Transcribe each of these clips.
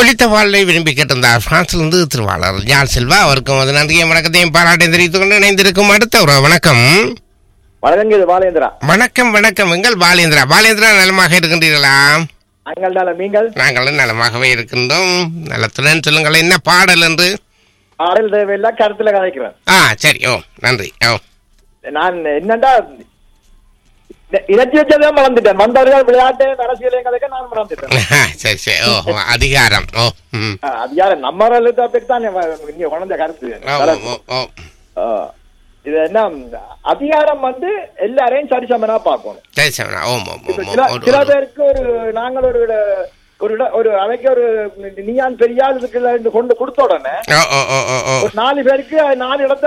ஒழித்த வாழ்வை விரும்பி கேட்டிருந்தார் பிரான்சிலிருந்து திருவாளர் ஜால் செல்வா அவருக்கும் அது நன்றியும் வணக்கத்தையும் பாராட்டையும் தெரிவித்துக் கொண்டு இணைந்திருக்கும் அடுத்த ஒரு வணக்கம் வணக்கங்க இது பாலேந்திரா வணக்கம் வணக்கம் எங்கள் பாலேந்திரா பாலேந்திரா நலமாக இருக்கின்றீர்களா அங்கள்டால நீங்கள் நாங்களும் நலமாகவே இருக்கின்றோம் நலத்துடன் சொல்லுங்கள் என்ன பாடல் என்று ஆடல் தேவையில்லை கருத்துல கதைக்கிறேன் ஆ சரி ஓ நன்றி ஓ நான் என்னண்டா இறைச்சி வச்சதான் மறந்துட்டேன் வந்தவர்கள் விளையாட்டு அரசியலையும் கதைக்க நான் மறந்துட்டேன் சரி சரி ஓ அதிகாரம் ஓ ம் ஆ, அது யாரு நம்ம டாபிக் தான் நீ- நீங்க குழந்தை கருத்து ஓ ஓ ஓ ஆ, இது என்ன அதிகாரம் வந்து எல்லாரையும் சரிசமனா பார்க்கணும் சரி சரி ஓம் ஓம் இப்ப ஓம் சில ஓம் சில ஒரு- பேருக்கு ஒரு நாங்கள் ஒரு இட- ஒரு இட- ஒரு அவைக்கு ஒரு நீயான் பெரியாள் இதுக்குள்ள கொண்டு கொடுத்த உடனே ஓ ஓ ஓ ஓ ஓ ஒரு நாலு பேருக்கு நாலு இடத்த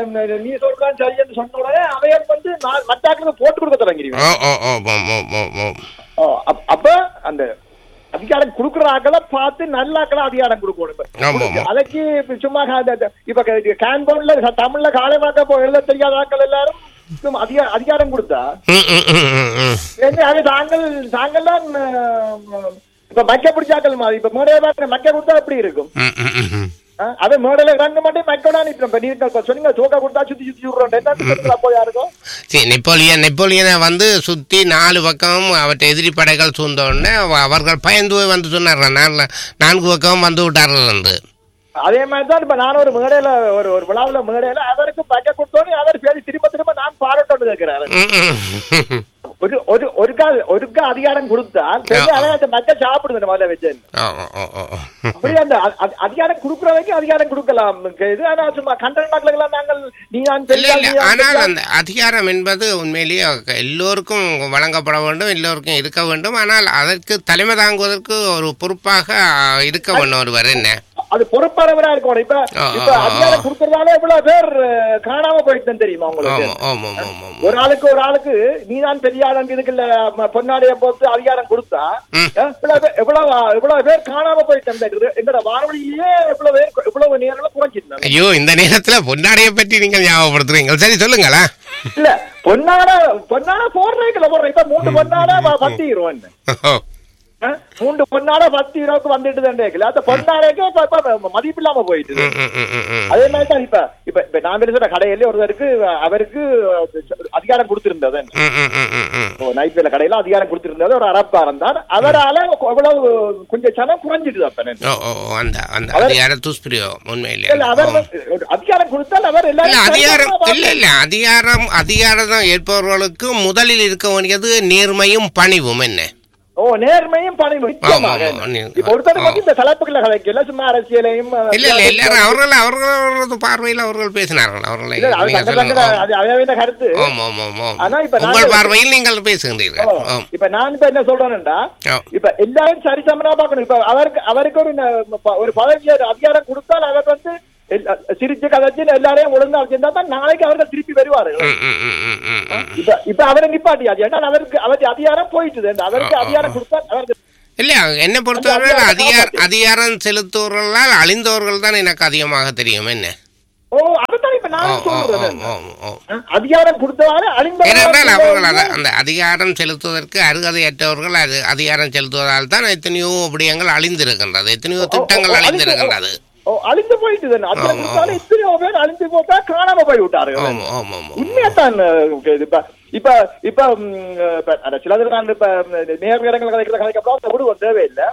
நீ சொல்றான் சரி என்று சொன்ன உடனே அவையர் வந்து நா- மத்தாக்களுக்கு போட்டு கொடுக்க தொடங்கிடுவோம் ஓ ஓ ஓ ஓ ஓ ஓ ஓ அப்ப அந்த அதிகாரம் கொடுக்குற ஆக்களை பார்த்து நல்ல ஆக்களை அதிகாரம் கொடுக்கணும் இப்ப. ஆமா, ஆமா. அதுக்கு இப்ப சும்மா கா- இந்த- இந்த- இப்ப க- கேன்பவுண்ட்ல க- தமிழ்ல காலை வாக்க போ எழுத தெரியாத ஆக்கள் எல்லாரும் சும்மா அதிகா- அதிகாரம் கொடுத்தா ம் ம் ம் ம் ம் என்ன அது தாங்கள் தாங்கள் தான் அஹ், இப்ப மக்க பிடிச்சாக்கள் மாதிரி இப்ப மேடையை பார்க்க மக்க கொடுத்தா எப்படி இருக்கும் ம் ம் ம் ம் அஹ், அது மேடையில ரெண்டு மட்டும் மக்கோட இப்ப நீங்க இப்ப சொன்னீங்க சோக்கா கொடுத்தா சுத்தி சுத்தி விடுறோம் என்ன அப்போ யாருக்கும் சரி நெப்போலியன் நெப்போலியனை வந்து சுற்றி நாலு பக்கம் அவற்றை எதிரி படைகள் சூழ்ந்த உடனே அவ- அவர்கள் பயந்து போய் வந்து சொன்னார்கள் நான் நான்கு பக்கம் வந்து விட்டார்கள் என்று அதே மாதிரி தான் இப்ப நான் ஒரு மேடையில ஒரு ஒரு விழாவுல மேடையில அவருக்கு பக்க கொடுத்தோன்னு அவர் பேசி திரும்ப திரும்ப நான் பாராட்டோடு கேட்கிறாரு ம், ம். ஒரு ஒரு ஒருக்கா ஒருக்கா அதிகாரம் கொடுத்தால் பெரிய அதை அந்த மக்கள் சாப்பிடுது முதல்ல வச்சு ஓ, ஓ, ஓ, ஓ, ஓ. அப்படி அந்த அ- அ- அதிகாரம் கொடுக்குறவங்க அதிகாரம் கொடுக்கலாம் இது ஆனா சும்மா கண்டன் மக்களுக்கெல்லாம் நாங்கள் நீ நான் இல்ல பெரியாள், இல்ல நீ நான் ஆனால் பெரியாள். அந்த அதிகாரம் என்பது உண்மையிலேயே எல்லோருக்கும் வழங்கப்பட வேண்டும் எல்லோருக்கும் இருக்க வேண்டும் ஆனால் அதற்கு தலைமை தாங்குவதற்கு ஒரு பொறுப்பாக இருக்க வேண்டும் ஒருவர் என்ன அது பொறுப்பானவரா இருக்கணும் இப்ப ஆ, இப்ப ஆ, ஆ. அதிகாரம் கொடுக்கறதால எவ்வளவு பேர் அஹ், காணாம போயிட்டு தெரியுமா உங்களுக்கு ஆமா ஆமா ஆமா ஆமா ஒரு ஆளுக்கு ஒரு ஆளுக்கு நீதான் பெரிய ஆளுக்கு இதுக்குள்ள ம- பொன்னாடைய போட்டு அதிகாரம் கொடுத்தா ம். அஹ், இவ்வளவு பேர் எவ்வளவு எவ்வளவு பேர் காணாம போயிட்டு எங்கட வானொலியிலேயே இவ்வளவு பேர் இவ்வளவு நேரம் குறைஞ்சிருந்தாங்க ஐயோ இந்த நேரத்துல பொன்னாடையை பற்றி நீங்கள் ஞாபகப்படுத்துறீங்க சரி சொல்லுங்களா இல்ல பொன்னாட பொன்னாட போடுறீங்களா போடுறேன் இப்ப மூணு பொன்னாட ப- பத்து இருபது ஓ அஹ், மூன்று பொன்னாட பத்து இருபதுக்கு வந்துட்டு தான் கேட்கல அந்த பொன்னாடைக்கு இப்ப இப்ப மதிப்பு இல்லாம போயிட்டு ம், ம், ம், ம், ம். அதே மாதிரி தான் இப்ப இப்ப இப்ப நான் பேசுற கடையில ஒருத்தருக்கு அவருக்கு அதிகாரம் கொடுத்திருந்தது ம், ம், ம், ம், ம். நைட்வேல கடையில அதிகாரம் கொடுத்திருந்தது ஒரு அரப்பாரம் தான் அவரால எவ்வளவு கொஞ்சம் சனம் குறைஞ்சிட்டு அப்ப எனக்கு. ஓ ஓ ஓ, அந்த அந்த அவர்- அதிகார துஷ்பிரியோ உண்மையிலே இல்ல அவர் வந்து ஒரு அதிகாரம் கொடுத்தால் அவர் இல்ல எல்லாரும் அதிகாரம் சரிசமமா இல்ல இல்ல அதிகாரம் அதிகாரம் ஏற்பவர்களுக்கு முதலில் இருக்க வேண்டியது நேர்மையும் பணிவும் என்ன ஓ நேர்மையும் பணிவும் நிச்சயமாக. ஆமா, நீ- இப்ப ஒருத்தர் வந்து இந்த தலைப்புகளை கலைக்கல சும்மா அரசியலையும் இல்ல இல்ல எல்லாரும் அவர்கள் அவர்களது பார்வையில் அவர்கள் பேசினார்கள் அவர்களை இல்ல, அது நீங்க தங்க சொல்லுங்க தங்க அது அவையான கருத்து ஆமா ஆமா ஆமா ஆனா இப்ப உங்கள் நாங்க- பார்வையில் நீங்கள் பேசுகின்றீர்கள் ஓ, ஆம். இப்ப நான் இப்ப என்ன சொல்றேன்டா ஓ. இப்ப எல்லாரும் சரிசமனா பார்க்கணும் இப்ப அவருக்கு அவருக்கு ஒரு ந- ப- ஒரு பதவி அதிகாரம் கொடுத்தால் அவர் வந்து எல்லா- சிரிச்சு கதைச்சு எல்லாரையும் ஒழுங்கா வச்சிருந்தா தான் நாளைக்கு அவர்கள் திருப்பி வருவாரு ம், ம், ம், ம், ம், ம். இப்ப இப்ப அவரை நிப்பாட்டியாச்சு ஏன்னா அவருக்கு அவருக்கு அதிகாரம் போயிட்டுது அவருக்கு ஆ, ஆ, அதிகாரம் கொடுத்தால் அவருக்கு இல்ல என்னை பொறுத்தவரை அந்த அதிகாரம் அதிகார காப்பாத்து. அதிகாரம் செலுத்துவவர்களால் அழிந்தவர்கள் தான் எனக்கு அதிகமாக தெரியும் என்ன ஓ அதுதான் இப்ப ஓ, நான் ஓ, ஓ, சொல்றேன் ஓ, ஓ. அதிகாரம் கொடுத்தவாறு ஏனென்றால் அவர்கள் அத- அழிந்த அந்த அதிகாரம் செலுத்துவதற்கு அருகதையற்றவர்கள் அது அதிகாரம் செலுத்துவதால் தான் எத்தனையோ விடயங்கள் அழிந்திருக்கின்றது எத்தனையோ திட்டங்கள் அழிந்திருக்கின்றது ஓ அழிந்து போயிட்டுது அதிகாரம் ஆமா, கொடுத்தாலும் எத்தனையோ பேர் அழிந்து போட்டா காணாம போய் விட்டாரு ஆமா ஆமா ஆமா உண்மையாத்தான் அஹ், இது இப்ப இப்ப இப்ப ம், இப்ப அந்த சில பேர் நான் இப்ப நேர்கடங்கள் கலைக்கிற கலைக்கப்போ அந்த விடுவோம் தேவையில்லை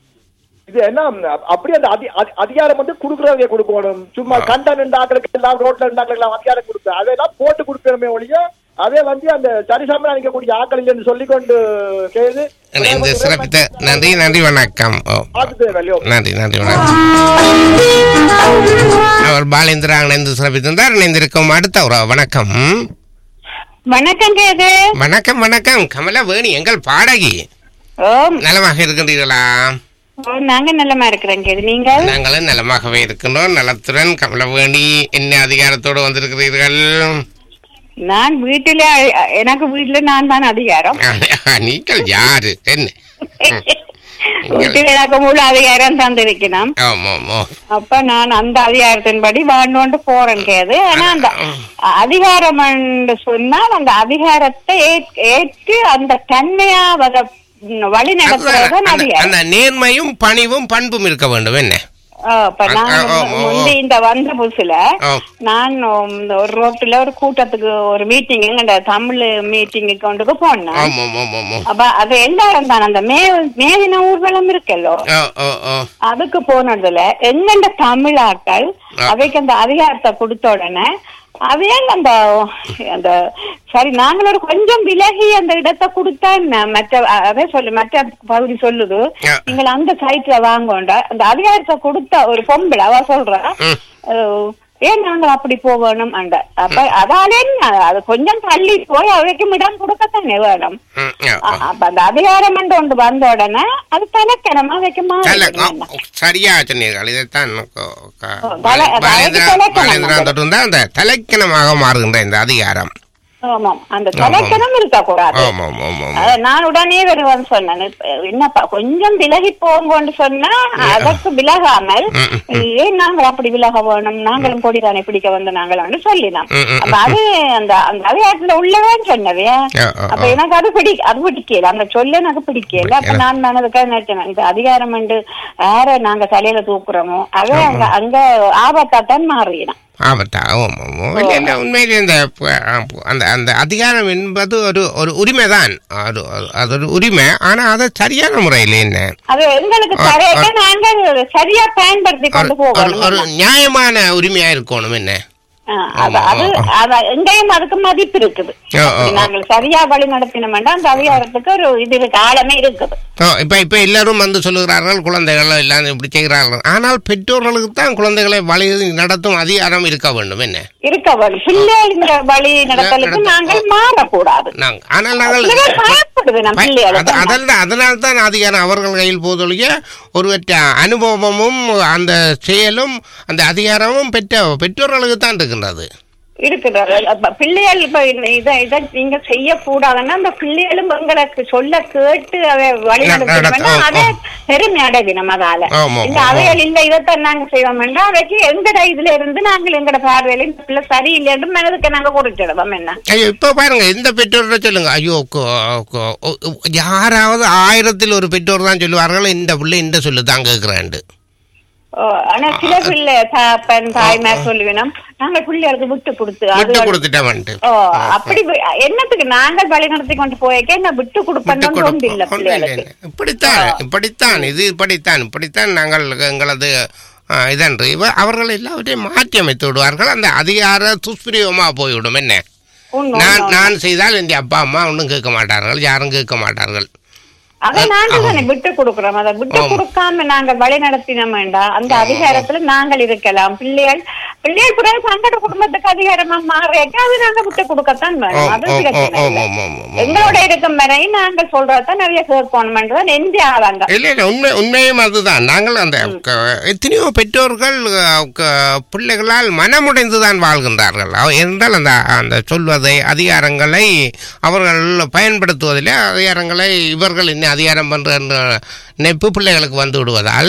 இது என்ன அப்~ அப்படியே அந்த அதி- அதி- அதிகாரம் வந்து குடுக்கறவங்க கொடுக்கணும் சும்மா கண்ட நின்று ஆக்களுக்கு எல்லாம் ரோட்ல நின்று ஆக்களுக்கு எல்லாம் அதிகாரம் கொடுத்து அதெல்லாம் போட்டு கொடுக்கணுமே ஒழிய அதே வந்து அந்த சரிசமம் நினைக்கக்கூடிய ஆக்கள் இல்லைன்னு சொல்லிக்கொண்டு கேது இந்த சிறப்பித்த நன்றி நன்றி வணக்கம் ஓ பார்த்துட்டு வேலையோ நன்றி நன்றி வணக்கம் அவர் பாலேந்திரா இணைந்து சிறப்பித்திருந்தார் இணைந்திருக்கும் அடுத்த ஒரு வணக்கம் வணக்கம் கேது வணக்கம் வணக்கம் கமலா வேணி எங்கள் பாடகி ஓம் நலமாக இருக்கின்றீர்களா ஓ, நாங்க நல்லமா இருக்கிறோம் கேது நீங்கள் நாங்களும் நலமாகவே இருக்கின்றோம் நலத்துடன் கமலவேணி என்ன அதிகாரத்தோடு வந்திருக்கிறீர்கள் நான் வீட்டுல அ- எனக்கு வீட்டுல நான் தான் அதிகாரம் நீங்கள் யாரு என்ன வீட்டுல எனக்கு முழு அதிகாரம் தந்திருக்கணும் ஆமா ஆமா அப்ப நான் அந்த அதிகாரத்தின்படி வாழ்ந்து போறேன் கேது ஆனா அந்த அதிகாரம் என்று சொன்னால் அந்த அதிகாரத்தை ஏற்- ஏற்று அந்த தன்மையா அதை வழி அதுதான் நடத்துறதுதான் அந்த- அதிகாரம் அந்த நேர்மையும் பணிவும் பண்பும் இருக்க வேண்டும் என்ன ஆ, இப்ப நான் ஆ, ஆ, ஆ, முந்தி இந்த வந்த புதுசுல ஆ. நான் உம், ஒரு ரோட்டுல ஒரு கூட்டத்துக்கு ஒரு மீட்டிங் எங்க தமிழ் மீட்டிங்கு கொண்டுக்கு போனேன் ஆமா ஆமா ஆமா ஆமா அப்ப அது எல்லாரும் தான் அந்த மே மேதின ஊர்வலம் இருக்கல்லோ ஓ ஓ ஓ அதுக்கு போனதுல எங்கெண்ட தமிழாக்கள் ஆ. அவைக்கு அந்த அதிகாரத்தை கொடுத்த உடனே அவையே அந்த அந்த சரி நாங்கள் ஒரு கொஞ்சம் விலகி அந்த இடத்தை கொடுத்தா என்ன மற்ற அ- அதே சொல்லு மற்ற பகுதி சொல்லுது ஆ. நீங்கள் அந்த சைட்ல வாங்கோண்ட அந்த அதிகாரத்தை கொடுத்த ஒரு பொம்பளை அவ சொல்றா ம். அஹ், ஏன் நாங்கள் அப்படி போகணும் அண்ட அப்ப அதால என்ன அது கொஞ்சம் தள்ளி போய் அவைக்கும் இடம் கொடுக்கத்தானே வேணும் ம், ஆ, அ- அப்ப அந்த அதிகாரம் ஒன்று வந்த உடனே அது தலைக்கணமா வைக்க தல- மாட்டேன் ஆ, சரியா சொன்னீர்கள் இதைத்தான் க- க- ஓ, தலை- அதாவது பாலேந்திரா தலைக்கணம் பாலேந்திரா அது. தொட்டு அந்த தலைக்கணமாக மாறுகின்ற இந்த அதிகாரம் ஆமாம் அந்த தலைக்கணம் இருக்கக்கூடாது ஆமாம் ஆமாம் அத நான் உடனே வருவேன் சொன்னேன் இப்ப என்னப்பா கொஞ்சம் விலகி போங்கன்னு சொன்னா அதற்கு விலகாமல் ம், ம், ஏன் நாங்கள் அப்படி விலக வேணும் நாங்களும் கொடிதானே பிடிக்க வந்த நாங்களும் சொல்லினோம் ம், ம், அப்ப அது அந்த அந்த அதிகாரத்துல உள்ளவன் சொன்னவே ஆ, ஆ, அப்ப ஆ. எனக்கு அது பிடி அது பிடிக்கல அந்த சொல்ல எனக்கு பிடிக்கல அப்ப நான் மனதுக்காக நினைச்சேன் இந்த அதிகாரம் வந்து யார நாங்க தலையில தூக்குறோமோ அது அங்க அங்க ஆபத்தா தான் மாறிடும் ஆபத்தா ஆமாம் ஆமாம் இல்லை இல்லை உண்மையிலே இந்த ப- அந்த அந்த அதிகாரம் என்பது ஒரு ஒரு உரிமை தான் அது அது ஒரு உரிமை ஆனால் அதை சரியான முறையில் என்ன அது எங்களுக்கு ஆ, தரையில நாங்கள் சரியா பயன்படுத்தி கொண்டு ஒரு- ஒரு ஒரு போகணும் நியாயமான உரிமையா இருக்கணும் என்ன ஆ, அது அது அது எங்கேயும் அதுக்கு மதிப்பு இருக்குது ஆ, ஆ, அப்படி ஆ. நாங்கள் சரியா வழி நடத்தினோம்னா அந்த அதிகாரத்துக்கு ஒரு இது இருக்கு ஆழமே இருக்குது ஓ, இப்ப இப்ப எல்லாரும் வந்து சொல்லுகிறார்கள் குழந்தைகள் எல்லாம் இப்படி செய்கிறார்கள் ஆனால் பெற்றோர்களுக்கு தான் குழந்தைகளை வழி நடத்தும் அதிகாரம் இருக்க வேண்டும் என்ன இருக்க வழி பிள்ளைகள் வழி நடத்தலுக்கு நடத்த- நாங்கள் மாறக்கூடாது நாங்க ஆனால் நாங்கள் பிள்ளைகள் பயப்படுது நம்ம ப- பிள்ளைகளுக்கு அது- அதல்ல அதனால தான் அதிகாரம் அவர்கள் கையில் போதொழிய ஒருவற்ற அனுபவமும் அந்த செயலும் அந்த அதிகாரமும் பெற்ற பெற்றோர்களுக்கு தான் இருக்கின்றது இருக்கிறது அப்ப பிள்ளைகள் இப்ப இந்த- இதை இதை நீங்க செய்யக்கூடாதுன்னா அந்த பிள்ளைகளும் உங்களுக்கு சொல்ல கேட்டு அதை வழி நட- நடத்தணும்னா ஆ, அதை ஆ. பெருமை அடைவினம் அதால ஆமா, இந்த ஆமா. அவைகள் இல்ல இதைத்தான் நாங்க செய்வோம்னா அவைக்கு எங்கட இதுல இருந்து நாங்கள் எங்கட பார்வையில இந்த பிள்ளை சரியில்லைன்னு மனதுக்கு நாங்க குறிச்சிடுவோம் என்ன ஐயோ இப்போ பாருங்க இந்த பெற்றோர்கிட்ட சொல்லுங்க ஐயோ கொ- கொ- ஒ- ஒ- யாராவது ஆயிரத்தில் ஒரு பெற்றோர் தான் சொல்லுவார்கள் இந்த பிள்ளை இந்த சொல்லு தான் கேட்குறாண்டு ஓ, ஆனா சில பிள்ளை தாப்பன் தாய்மார் சொல்லுவினோம் நாங்க பிள்ளைகளுக்கு விட்டு கொடுத்து விட்டு அது கொடுத்துட்டவன்ட்டு ஓ அப்படி வி- என்னத்துக்கு நாங்கள் வழி நடத்தி கொண்டு போயக்க என்ன விட்டு விட்டு கொடுப்போம் ஒன்று இல்ல கொடுப்போம். ஒண்ணும் இல்லை. பிள்ளைகளுக்கு இப்படித்தான் இப்படித்தான் இது இப்படித்தான் இப்படித்தான் நாங்கள் எங்களது ஆ, இதன்று இவ அவர்கள் எல்லாவற்றையும் மாற்றி அமைத்து விடுவார்கள் அந்த அதிகார துஷ்பிரயோகமாக போய்விடும் என்ன உண்மை, நான் உண்மை. நான் செய்தால் என் அப்பா அம்மா ஒன்றும் கேட்க மாட்டார்கள் யாரும் கேட்க மாட்டார்கள் அதை நாங்க தானே விட்டு கொடுக்கிறோம் அதை விட்டு ஆமா. கொடுக்காம நாங்க வழி நடத்தினோம் வேண்டாம் அந்த அதிகாரத்துல நாங்கள் இருக்கலாம் பிள்ளைகள் பிள்ளைகள் பிறகு சங்கட குடும்பத்துக்கு அதிகாரமா மாறியாக்க அது நாங்க விட்டு கொடுக்கத்தான் வேணும் அது ஓ, ஓ, பிரச்சனை ஓ, இல்லை. ஓ, ஓ, ஓ, ஓ. எங்களோட இருக்கும் வரை நாங்கள் சொல்றதான் நிறைய கேட்கணும்ன்றதான் நெஞ்சு ஆவாங்க இல்லை இல்லை உண்மை உண்மையும் அதுதான் நாங்கள் அந்த க- எத்தனையோ பெற்றோர்கள் அஹ், க- பிள்ளைகளால் மனமுடைந்து தான் வாழ்கின்றார்கள் அவ- என்றால் அந்த அந்த சொல்வதை அதிகாரங்களை அவர்கள் பயன்படுத்துவதில் அதிகாரங்களை இவர்கள் என்ன அதிகாரம் பண்ற என்ற நினைப்பு பிள்ளைகளுக்கு வந்து விடுவதால்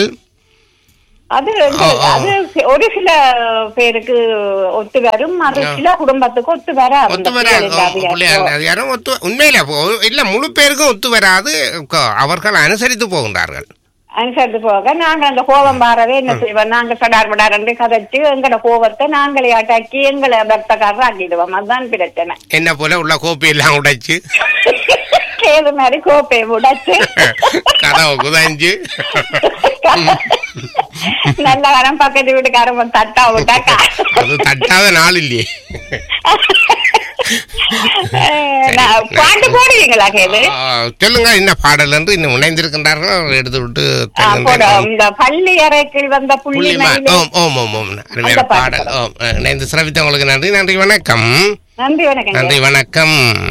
அது வந்து- ஆ, ஆ. அது சி- ஒரு சில பேருக்கு ஒத்து வரும் அது சில குடும்பத்துக்கு ஒத்து வராது ஒத்து அந்த வராது பிள்ளைகளுக்கு அதிகாரம். பிள்ளைகள் அதிகாரம் ஒத்து உண்மையில ஒ- இல்ல முழு பேருக்கும் ஒத்து வராது க- அவர்கள் அனுசரித்து போகின்றார்கள் அனுசரித்து போக நாங்க அந்த கோபம் பாரவே என்ன செய்வோம் நாங்க சடார் படார் கதைச்சு எங்கட கோபத்தை நாங்களே அட்டாக்கி எங்களை பக்தக்காரர் ஆக்கிடுவோம் அதுதான் பிரச்சனை என்ன போல உள்ள கோப்பை எல்லாம் உடைச்சு கேது மாதிரி கோப்பையை உடைச்சு கதவை குதாஞ்சு நல்ல வரம் பக்கத்து வீட்டுக்காரங்க தட்டா விட்டாக்கா அது தட்டாத நாள் இல்லையே நான் பாட்டு போடுவீங்களா கேது ஆ, சொல்லுங்க என்ன பாடல் என்று இன்னும் இணைந்திருக்கின்றார்கள் அவர் எடுத்து விட்டு ஆ, போடு. தருகின்றேன். இந்த பள்ளி அறைக்கு வந்த புள்ளி புள்ளிமா மயிலே. ஓம் ஓம் ஓம் ஓம் அருமையான அந்த பாட்டு பாடல் ஓம் இணைந்து சிறப்பித்தவங்களுக்கு நன்றி நன்றி வணக்கம் நன்றி வணக்கம் நன்றி வணக்கம்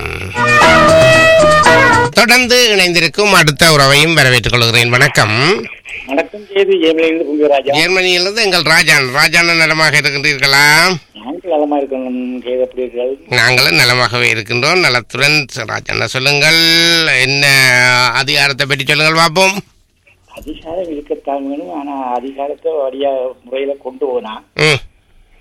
தொடர்ந்து இணைந்திருக்கும் அடுத்த உறவையும் வரவேற்றுக் கொள்கிறேன் வணக்கம் வணக்கம் செய்தி ஜெயமலிருந்து புங்கராஜா ஜெர்மனியிலிருந்து எங்கள் ராஜான் ராஜான நலமாக இருக்கின்றீர்களா நாங்கள் நலமா இருக்கணும் செய்தி எப்படி இருக்கிறது நாங்களும் நலமாகவே இருக்கின்றோம் நலத்துடன் ராஜான சொல்லுங்கள் என்ன அதிகாரத்தை பற்றி சொல்லுங்கள் பார்ப்போம் அதிகாரம் இருக்கத்தான் வேணும் ஆனா அதிகாரத்தை வழியா முறையில கொண்டு போனா ம்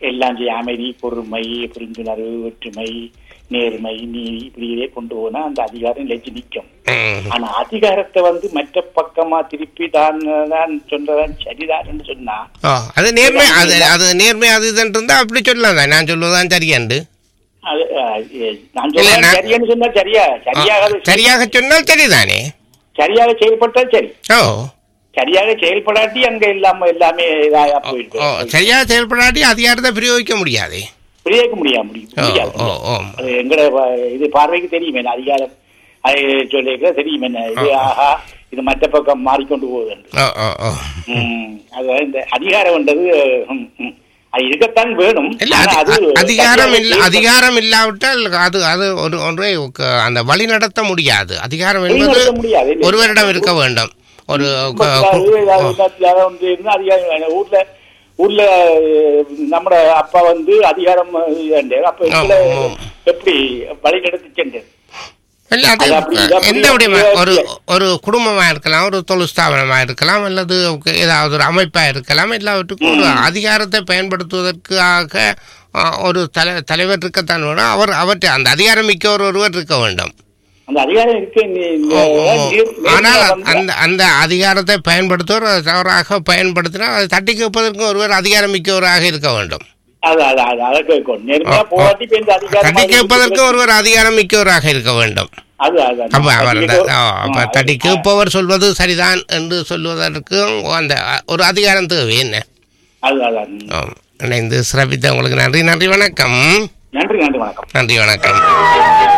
எல்லாம் செய்ய அமைதி பொறுமை புரிந்துணர்வு ஒற்றுமை நேர்மை நீதி இப்படியே கொண்டு போனா அந்த அதிகாரம் நிலைச்சு நிற்கும் ம். ஆனா அதிகாரத்தை வந்து மற்ற பக்கமா திருப்பி தான் தான் சொல்றதான் சரிதான் என்று சொன்னா ஓ அது நேர்மை அது அது நேர்மை அது இதுன்னு இருந்தா அப்படி சொல்லலாம் தான் நான் சொல்லுவதுதான் சரியாண்டு அது அஹ், எ- நான் இல்ல, சொல்றேன் நான்- சரியான்னு சொன்னா சரியா சரியாக சரியாக சொன்னால் சரிதானே சரியாக செயல்பட்டால் சரி ஓ சரியாக செயல்படாட்டி அங்க இல்லாம எல்லாமே இதாயா ஓ போயிருக்கு சரியாக செயல்படாட்டி அதிகாரத்தை பிரயோகிக்க முடியாதே புரியாக்க முடியாது முடியும் ஓ முடியாது ஓ ஓ அது எங்கட ப- இது பார்வைக்கு தெரியும் என்ன அதிகாரம் அது சொல்லியிருக்கிற தெரியும் என்ன இது ஆஹா இது மற்ற பக்கம் மாறிக்கொண்டு போகுது என்று. ஓ ஓ ஓ ம், அது இந்த அதிகாரம்ன்றது ம், ம், அது இருக்கத்தான் வேணும் இல்ல ஆனா அது அது அ- அதிகாரம் இல்ல சரியாக அதிகாரம் இல்லாவிட்டால் அது அது ஒரு ஒன்றை க- அந்த வழி நடத்த முடியாது அதிகாரம் வழி என்பது நடத்த முடியாது, இல்லை. ஒருவரிடம் இருக்க வேண்டும் ஒரு க- அது கு- ஏதாவது ஏதாவது ஒன்று இருந்தா அதிகாரம் வேணும். ஊர்ல ஊர்ல நம்ம அப்பா வந்து அதிகாரம் இருந்தாரு. அப்ப இதுல ஆமா, ஆமா. எப்படி வழி நடத்தி சென்றது இல்ல அது அது அப்படி, இது அப்படி, எந்த விடயமா அப்படி, ஒரு அப்படி. ஒரு குடும்பமா இருக்கலாம் ஒரு தொழில் ஸ்தாபனமா இருக்கலாம் அல்லது ஏதாவது ஒரு அமைப்பா இருக்கலாம் எல்லாவற்றுக்கும் ஒரு அதிகாரத்தை பயன்படுத்துவதற்காக ஆ, ஒரு தலை தலைவர் இருக்கத்தான் வேணும் அவர் அவற்றை அந்த அதிகாரம் மிக்க ஒரு ஒருவர் இருக்க வேண்டும் அந்த அதிகாரம் இருக்கு இந்த- இந்த ஓ, ஓ, ஓ. நீர்- ஆனால் நீர்மூலம் வந்து- அந்த அந்த அதிகாரத்தை பயன்படுத்துவோர் அதை தவறாக பயன்படுத்தினால் அதை தட்டி கேட்பதற்கு ஒருவர் அதிகாரம் மிக்கவராக இருக்க வேண்டும் அது அது அது அதை கேட்கும் நேர்மையா ஓ, ஓ. போராட்டி இப்ப இந்த அதிகாரம் தட்டி கேட்பதற்கு ஒருவர் அதிகாரம் மிக்கவராக இருக்க வேண்டும் அது அது அது. அப்ப அவர் அந்த- தட்டி ஆ, கேட்க- அப்ப ஆ, தட்டி அது- கேட்பவர் சொல்வது சரிதான் என்று சொல்வதற்கு அந்த அ, ஒரு அதிகாரம் தேவை என்ன அது அது அது. ஆம். இணைந்து சிறப்பித்த உங்களுக்கு நன்றி நன்றி வணக்கம் நன்றி நன்றி வணக்கம் நன்றி வணக்கம்